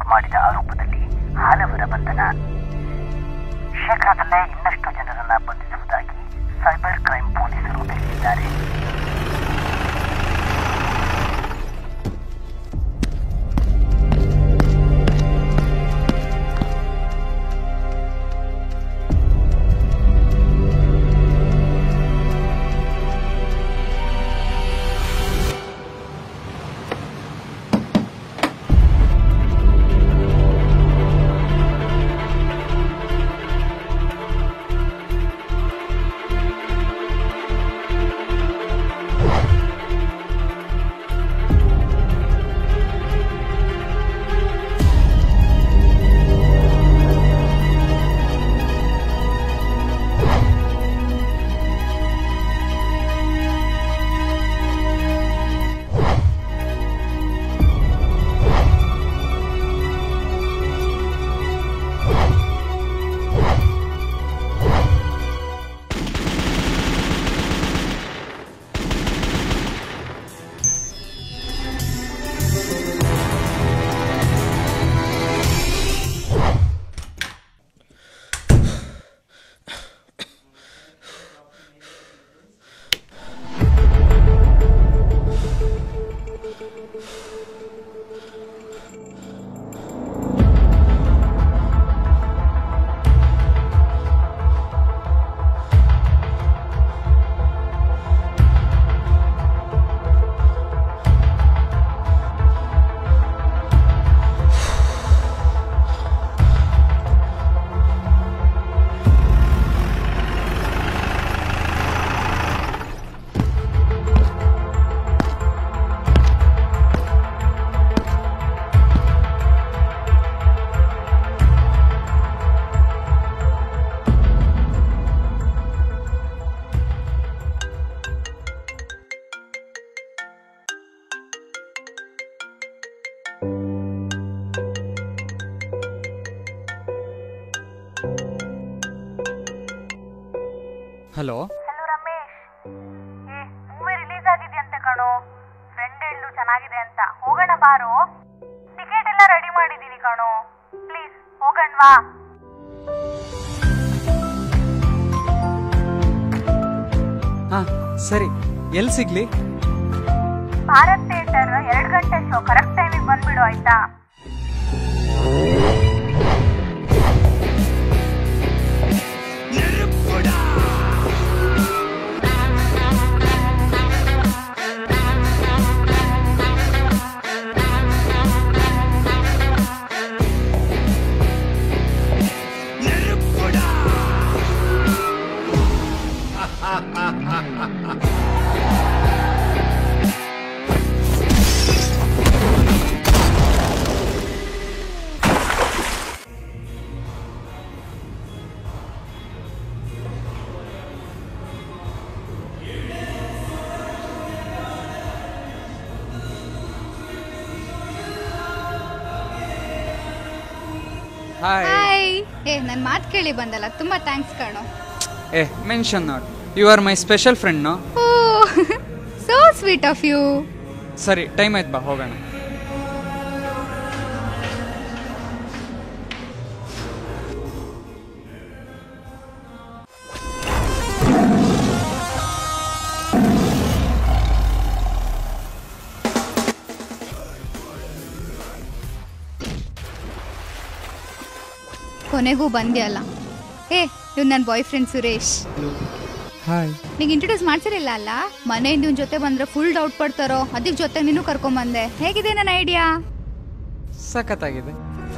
ಮಾಡಿದ ಆರೋಪದಲ್ಲಿ ಹಲವರ ಬಂಧನ ಶೀಘ್ರದಲ್ಲೇ ಇನ್ನಷ್ಟು ಜನರನ್ನ ಬಂಧಿಸುವುದಾಗಿ ಸೈಬರ್ ಕ್ರೈಮ್ ಪೊಲೀಸರು ತಿಳಿಸಿದ್ದಾರೆ ಹಲೋ ಹಲೋ ರಮೇಶ್ ಏ ಮೂವಿ ರಿಲೀಸ್ ಆಗಿದೆಯಂತೆ ಕಣೋ ಫ್ರೆಂಡ್ ಹೇಳು ಚೆನ್ನಾಗಿದೆ ಅಂತ ಹೋಗೋಣ ಬಾರೋ ಟಿಕೆಟ್ ಎಲ್ಲ ರೆಡಿ ಮಾಡಿದ್ದೀನಿ ಕಣೋ ಪ್ಲೀಸ್ ಹೋಗಣ್ವಾ ಹಾಂ ಸರಿ ಎಲ್ಲಿ ಸಿಗ್ಲಿ ಭಾರತ್ ಥಿಯೇಟರ್ ಎರಡು ಗಂಟೆ ಶೋ ಕರೆಕ್ಟ್ ಟೈಮಿಗೆ ಬಂದ್ಬಿಡು ಆಯ್ತಾ ಹಾಯ್ ಹಾಯ್ ಏ ನನ್ನ ಮಾತು ಕೇಳಿ ಬಂದಲ್ಲ ತುಂಬ ಥ್ಯಾಂಕ್ಸ್ ಕಣೋ ಏ mention not you are my special ಫ್ರೆಂಡ್ನು oh so sweet of you ಸರಿ ಟೈಮ್ ಆಯ್ತು ಬಾ ಹೋಗೋಣ ಕೊನೆಗೂ ಬಂದ್ಯಲ್ಲ ಏ ಇವ್ ನನ್ನ ಬಾಯ್ ಫ್ರೆಂಡ್ ಸುರೇಶ್ ಹಾಯ್ ನಿಂಗೆ ಇಂಟ್ರೊಡ್ಯೂಸ್ ಮಾಡ್ಸಿರಲಿಲ್ಲ ಅಲ್ಲ ಮನೆಯಿಂದ ಇವ್ನ ಜೊತೆ ಬಂದ್ರೆ ಫುಲ್ ಡೌಟ್ ಪಡ್ತಾರೋ ಅದಕ್ಕೆ ಜೊತೆ ನೀನು ಕರ್ಕೊಂಬಂದೆ ಹೇಗಿದೆ ನನ್ನ ಐಡಿಯಾ ಸಖತ್ತಾಗಿದೆ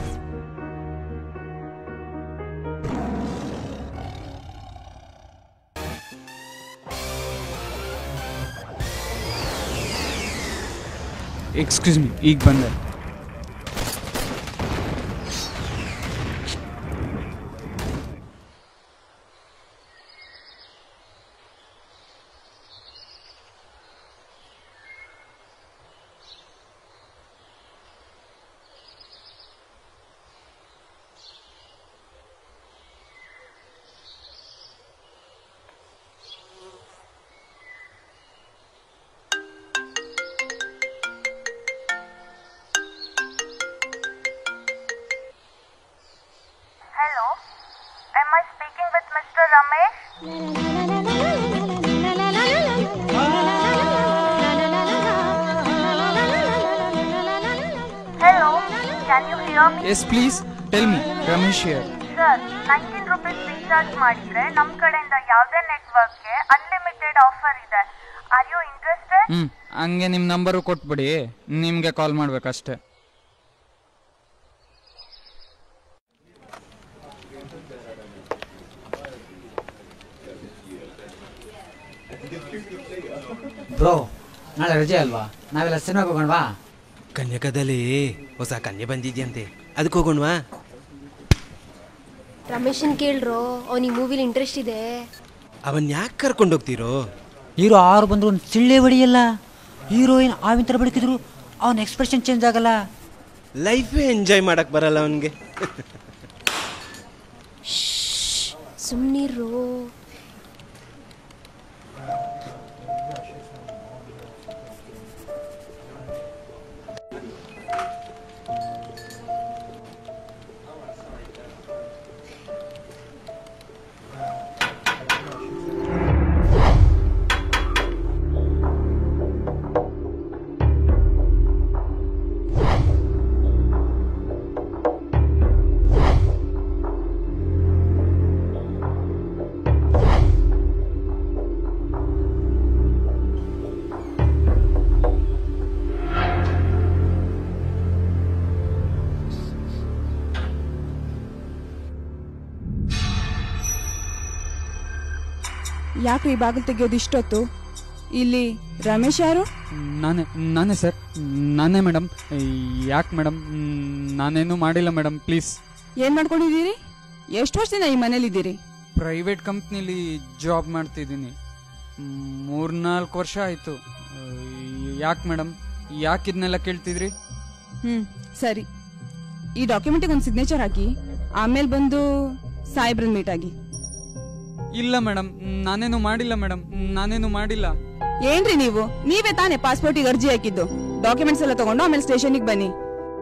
ಎಕ್ಸ್ಕ್ಯೂಸ್ ಮಿ ಈಗ ಬಂದೆ hello can you hear me yes please tell me Ramesh here sir nineteen rupees recharge ಮಾಡಿದ್ರೆ ನಮ್ಮ ಕಡೆಯಿಂದ ಯಾವುದೇ ನೆಟ್ವರ್ಕ್ಗೆ ಅನ್ಲಿಮಿಟೆಡ್ ಆಫರ್ ಇದೆ ಆರ್ ಯು ಇಂಟ್ರೆಸ್ಟೆಡ್ ಹ್ಞೂ ಹಂಗೆ ನಿಮ್ಮ ನಂಬರು ಕೊಟ್ಬಿಡಿ ನಿಮಗೆ ಕಾಲ್ ಮಾಡ್ಬೇಕಷ್ಟೆ ಬ್ರೋ ನಾಳೆ ರಜೆ ಅಲ್ವಾ ನಾವೆಲ್ಲ ಸಿನಿಮಾಗೆ ಹೋಗೋಣವಾ ಕನ್ಯಕದಲ್ಲಿ ಹೊಸ ಕನ್ಯೆ ಬಂದಿದ್ಯಂತೆ ಅದಕ್ಕೆ ಹೋಗೋಣವಾ ರಮೇಶನ್ ಕೇಳ್ರೋ ಅವನಿಗೆ ಮೂವಿಲಿ ಇಂಟ್ರೆಸ್ಟ್ ಇದೆ ಅವನ್ ಯಾಕೆ ಕರ್ಕೊಂಡು ಹೋಗ್ತೀರೋ ಹೀರೋ ಆರು ಬಂದ್ರು ಒಂದು ಸಿಳ್ಳೆ ಹೊಡಿಯಲ್ಲ ಹೀರೋಯಿನ್ ಆವಿನ ಥರ ಬದುಕಿದ್ರು ಅವನ ಎಕ್ಸ್ಪ್ರೆಷನ್ ಚೇಂಜ್ ಆಗಲ್ಲ ಲೈಫೇ ಎಂಜಾಯ್ ಮಾಡಕ್ ಬರಲ್ಲ ಅವನಿಗೆ ಸುಮ್ಮನಿರೋ ಯಾಕೆ ಈ ಬಾಗಿಲು ತೆಗೆಯೋದು ಇಷ್ಟೊತ್ತು ಇಲ್ಲಿ ರಮೇಶ್ ಯಾರು ನಾನೇ ನಾನೇ ಸರ್ ನಾನೇ ಮೇಡಮ್ ಯಾಕೆ ಮೇಡಮ್ ನಾನೇನು ಮಾಡಿಲ್ಲ ಮೇಡಮ್ ಪ್ಲೀಸ್ ಏನ್ ಮಾಡ್ಕೊಂಡಿದ್ದೀರಿ ಎಷ್ಟು ವರ್ಷದಿಂದ ಈ ಮನೇಲಿದ್ದೀರಿ ಪ್ರೈವೇಟ್ ಕಂಪ್ನಿಲಿ ಜಾಬ್ ಮಾಡ್ತಿದ್ದೀನಿ ಮೂರ್ನಾಲ್ಕು ವರ್ಷ ಆಯಿತು ಯಾಕೆ ಮೇಡಮ್ ಯಾಕೆ ಇದನ್ನೆಲ್ಲ ಕೇಳ್ತಿದ್ರಿ ಹ್ಮ್ ಸರಿ ಈ ಡಾಕ್ಯುಮೆಂಟಿಗೆ ಒಂದು ಸಿಗ್ನೇಚರ್ ಹಾಕಿ ಆಮೇಲೆ ಬಂದು ಸಾಹೇಬ್ರನ್ ಮೀಟ್ ಆಗಿ ಇಲ್ಲ ಮೇಡಮ್ ನಾನೇನು ಮಾಡಿಲ್ಲ ಮೇಡಮ್ ನಾನೇನು ಮಾಡಿಲ್ಲ ಏನ್ರಿ ನೀವು ನೀವೇ ತಾನೇ ಪಾಸ್ಪೋರ್ಟಿಗೆ ಅರ್ಜಿ ಹಾಕಿದ್ದು ಡಾಕ್ಯುಮೆಂಟ್ಸ್ ಎಲ್ಲ ತಗೊಂಡು ಆಮೇಲೆ ಸ್ಟೇಷನ್ಗೆ ಬನ್ನಿ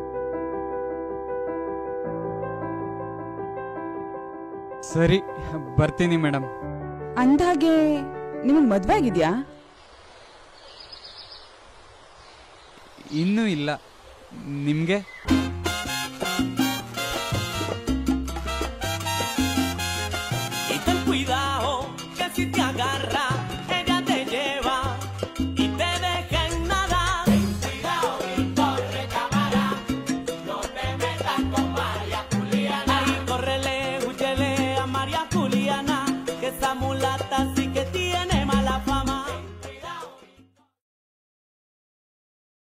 ಸರಿ ಬರ್ತೀನಿ ಮೇಡಮ್ ಅಂದ್ಹಾಗೆ ನಿಮಗ್ ಮದ್ವೆ ಆಗಿದ್ಯಾ ಇನ್ನೂ ಇಲ್ಲ ನಿಮಗೆ Y ten cuidado, que si te